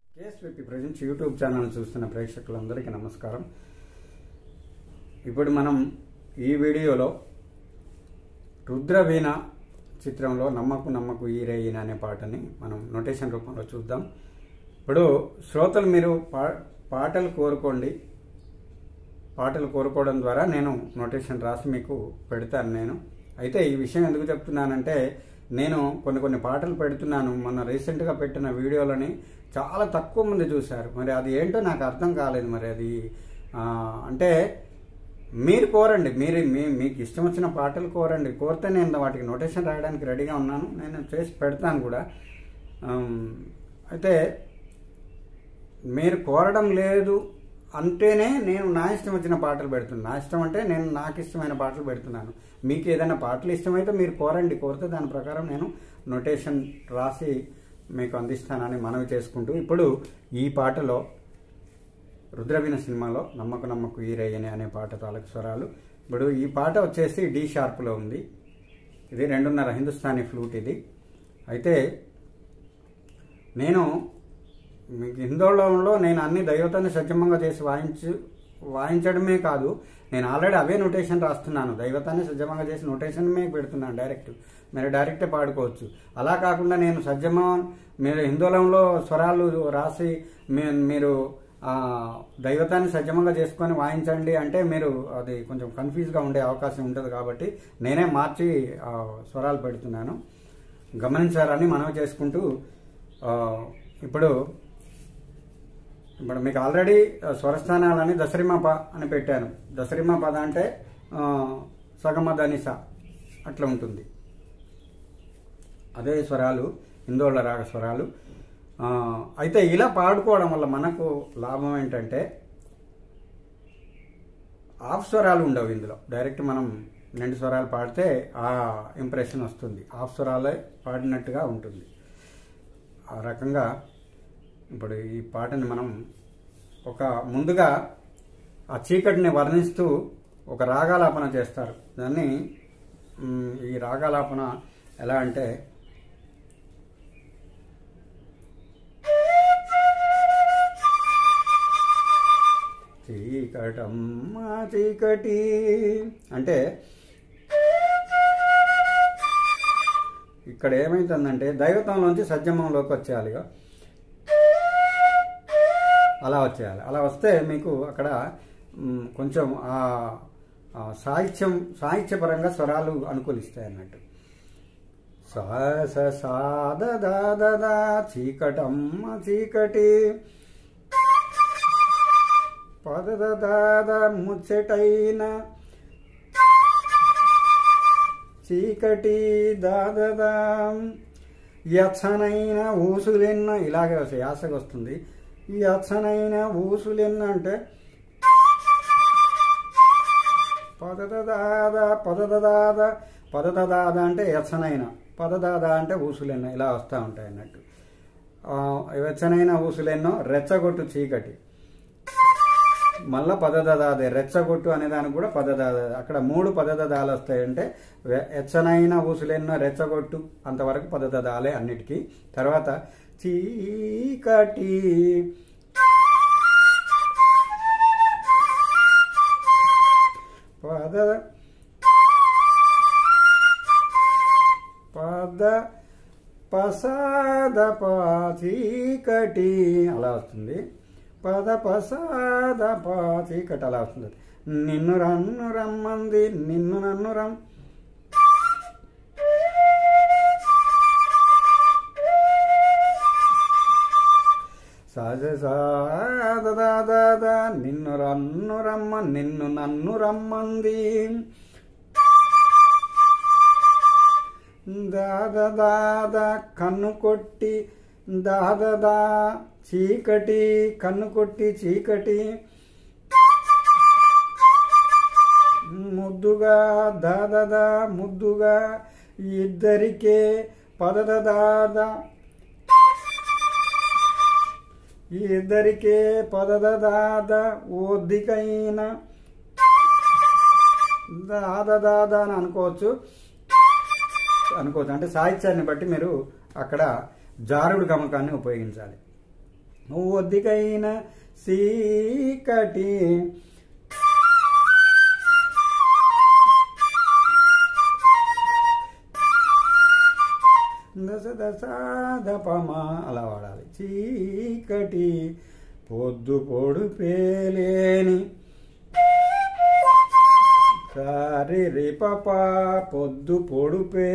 KSVP presents YouTube channel చూస్తున్న ప్రేక్షకులందరికీ నమస్కారం ఇప్పుడు మనం ఈ వీడియోలో రుద్రవీణ చిత్రంలో నమ్మకు నమ్మకు ఈరేయిన అనే పాటని మనం నొటేషన్ రూపంలో చూద్దాం ఇప్పుడు శ్రోతలు మీరు పా పాటలు కోరుకోండి పాటలు కోరుకోవడం ద్వారా నేను నోటేషన్ రాసి మీకు పెడతాను నేను అయితే ఈ విషయం ఎందుకు చెప్తున్నానంటే నేను కొన్ని కొన్ని పాటలు పెడుతున్నాను మొన్న రీసెంట్గా పెట్టిన వీడియోలని చాలా తక్కువ మంది చూశారు మరి అది ఏంటో నాకు అర్థం కాలేదు మరి అది ఆ, అంటే మీరు కోరండి మీరు మీ మీకు ఇష్టం వచ్చిన పాటలు కోరండి కోరితే నేను వాటికి నోటేషన్ రాయడానికి రెడీగా ఉన్నాను నేను చేసి పెడతాను కూడా ఆమ్, అయితే మీరు కోరడం లేదు అంటేనే నేను నా ఇష్టం వచ్చిన పాటలు పెడుతున్నాను నా ఇష్టం అంటే నేను నాకు ఇష్టమైన పాటలు పెడుతున్నాను మీకు ఏదైనా పాటలు ఇష్టమైతే మీరు కోరండి కోరితే దాని ప్రకారం నేను నొటేషన్ రాసి మీకు అందిస్తానని మనవి చేసుకుంటూ ఇప్పుడు ఈ పాటలో రుద్రవీణ సినిమాలో నమ్మకు నమ్మకు ఈరయ్యని అనే పాట తాలూకు స్వరాలు ఇప్పుడు ఈ పాట వచ్చేసి డి షార్ప్లో ఉంది ఇది రెండున్నర హిందుస్థానీ ఫ్లూట్ ఇది అయితే నేను మీకు హిందోళంలో నేను అన్ని దైవతాన్ని సజ్జమంగా చేసి వాయించు వాయించడమే కాదు నేను ఆల్రెడీ అవే నోటేషన్ రాస్తున్నాను దైవతాన్ని సజ్జమంగా చేసి నోటేషన్మే పెడుతున్నాను డైరెక్ట్ మీరు డైరెక్టే పాడుకోవచ్చు అలా కాకుండా నేను సజ్జమ మీరు హిందోళంలో స్వరాలు రాసి మీ- మీరు ఆ, దైవతాన్ని సజ్జమంగా చేసుకొని వాయించండి అంటే మీరు అది కొంచెం కన్ఫ్యూజ్గా ఉండే అవకాశం ఉంటుంది కాబట్టి నేనే మార్చి ఆ, స్వరాలు పెడుతున్నాను గమనించారని మనవి చేసుకుంటూ ఆ, ఇప్పుడు ఇప్పుడు మీకు ఆల్రెడీ స్వరస్థానాలని దసరిమ ప అని పెట్టాను దసరిమ పద అంటే ఆ, సగమ ధనిస అట్లా ఉంటుంది అదే స్వరాలు హిందోళ్ళ రాగ స్వరాలు ఆ, అయితే ఇలా పాడుకోవడం వల్ల మనకు లాభం ఏంటంటే ఆఫ్ స్వరాలు ఉండవు ఇందులో డైరెక్ట్ మనం రెండు స్వరాలు పాడితే ఆ ఇంప్రెషన్ వస్తుంది ఆఫ్ స్వరాలే పాడినట్టుగా ఉంటుంది ఆ రకంగా ఇప్పుడు ఈ పాటని మనం ఒక ముందుగా ఆ చీకటిని వర్ణిస్తూ ఒక రాగాలాపన చేస్తారు దాన్ని మ్, ఈ రాగాలాపన ఎలా అంటే చీకటమ్మ చీకటి అంటే ఇక్కడ ఏమైతుందంటే దైవతంలోంచి సజ్జమంలోకి వచ్చేయాలిగా అలా వచ్చేయాలి అలా వస్తే మీకు అక్కడ మ్, కొంచెం ఆ ఆ సాహిత్యం సాహిత్యపరంగా స్వరాలు అనుకూలిస్తాయి అన్నట్టు సా స సా ద ద ద ద చీకటమ్మ చీకటి పద ద ద ద ముచ్చటైన చీకటి దాదదా యచ్చనైన ఊసులెన్న ఇలాగే వస్తాయి యాసగా వస్తుంది ఈ యచ్చనైన ఊసులెన్న అంటే పదదాద పదదాద పదదాద అంటే యచ్చనైన పదదాద అంటే ఊసులెన్న ఇలా వస్తూ ఉంటాయి అన్నట్టు ఆ, వెచ్చనైన ఊసులెన్నో రెచ్చగొట్టు చీకటి మళ్ళా పదదాదే రెచ్చగొట్టు అనే దానికి కూడా పదదాద అక్కడ మూడు పదదాదాలు వస్తాయంటే వె- ఎచ్చనైన ఊసులెన్నో రెచ్చగొట్టు అంతవరకు పదదాదాలే అన్నిటికీ తర్వాత చీకటి పద పద పసాద పా చీకటి అలా వస్తుంది పద పసాద పా చీకటి అలా వస్తుంది నిన్ను రన్ను రమ్మంది నిన్ను నన్ను రమ్ సహజ సాద నిన్ను రన్ను రమ్మ నిన్ను నన్ను రమ్మంది దాద దాద కన్ను కొట్టి దాదదా చీకటి కన్ను కొట్టి చీకటి ముద్దుగా దాదదా ముద్దుగా ఇద్దరికే పదదాద ఇద్దరికే పదదాద ఓద్దికైన దాదదాద అని అనుకోవచ్చు అనుకోవచ్చు అంటే సాహిత్యాన్ని బట్టి మీరు అక్కడ జారుడు గమకాన్ని ఉపయోగించాలి ఒద్దికైన సీకటి దశ దశాధపమా అలా వాడాలి చీకటి పొద్దు పొడు పేలేని సారి రిపప పొద్దు పొడుపే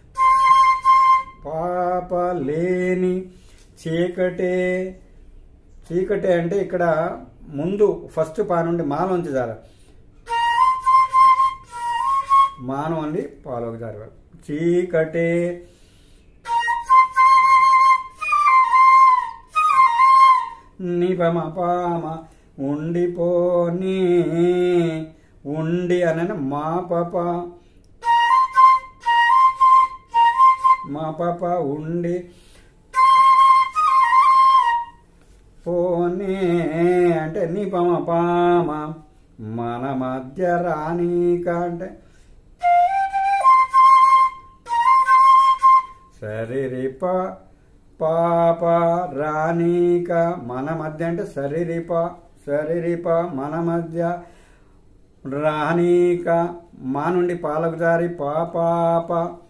పాప లేని చీకటే చీకటే అంటే ఇక్కడ ముందు ఫస్ట్ పా నుండి మాలోంచి జార మానం అండి పాలోకి జార చీకటే నిపమ పామ ఉండిపోని ఉండి అని మా పాప మా పాప ఉండి పోనీ అంటే నీ పమ పామ మన మధ్య రానీక అంటే శరీరిప పాప రానీక మన మధ్య అంటే శరీరిప శరీరిప మన మధ్య రానీక మా నుండి పాలకు జారి పాపాప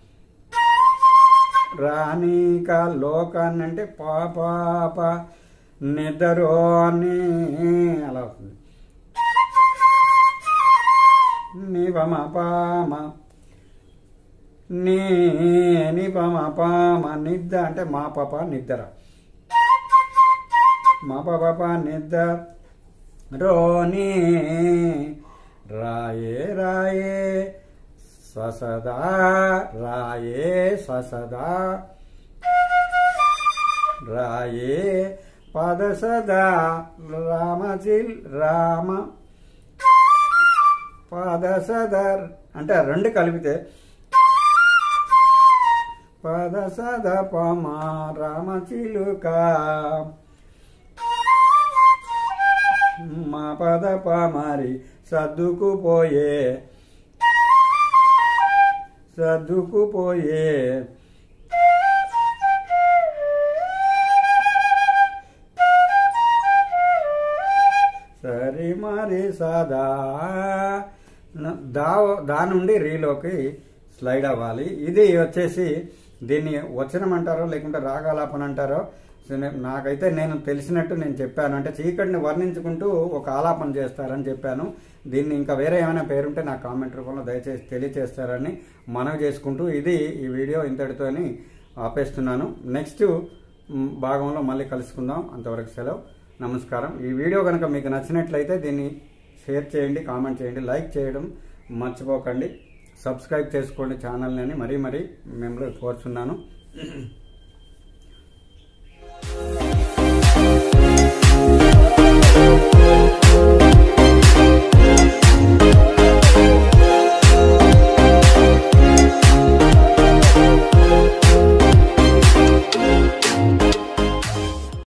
రానీక లోకాన్ని అంటే పాపాప నిద్రోని అలా అవుతుంది నిపమ పామ నీ నిపమ పామ నిద్ర అంటే మా పాప నిద్ర మా పాప నిద్ర రోని రాయే రాయే స్వసదా రాయే స్వసదా రాయే పద సదా రామచిల్ రామ పద సదర్ అంటే రెండు కలిపితే పద సద పమ రామచిలుక మా పద పమరి సర్దుకుపోయే సర్దుకుపోయే సరి మరి సదా న- దా దా నుండి రీలోకి స్లైడ్ అవ్వాలి ఇది వచ్చేసి దీన్ని వచనం అంటారో లేకుంటే రాగాలాపన అంటారో సో నే- నాకైతే నేను తెలిసినట్టు నేను చెప్పాను అంటే చీకటిని వర్ణించుకుంటూ ఒక ఆలాపన చేస్తారని చెప్పాను దీన్ని ఇంకా వేరే ఏమైనా పేరుంటే నా కామెంట్ రూపంలో దయచేసి తెలియచేస్తారని మనవి చేసుకుంటూ ఇది ఈ వీడియో ఇంతటితోని ఆపేస్తున్నాను నెక్స్ట్ మ్, భాగంలో మళ్ళీ కలుసుకుందాం అంతవరకు సెలవు నమస్కారం ఈ వీడియో కనుక మీకు నచ్చినట్లయితే దీన్ని షేర్ చేయండి కామెంట్ చేయండి లైక్ చేయడం మర్చిపోకండి సబ్స్క్రైబ్ చేసుకోండి ఛానల్ని అని మరీ మరీ మిమ్మల్ని కోరుచున్నాను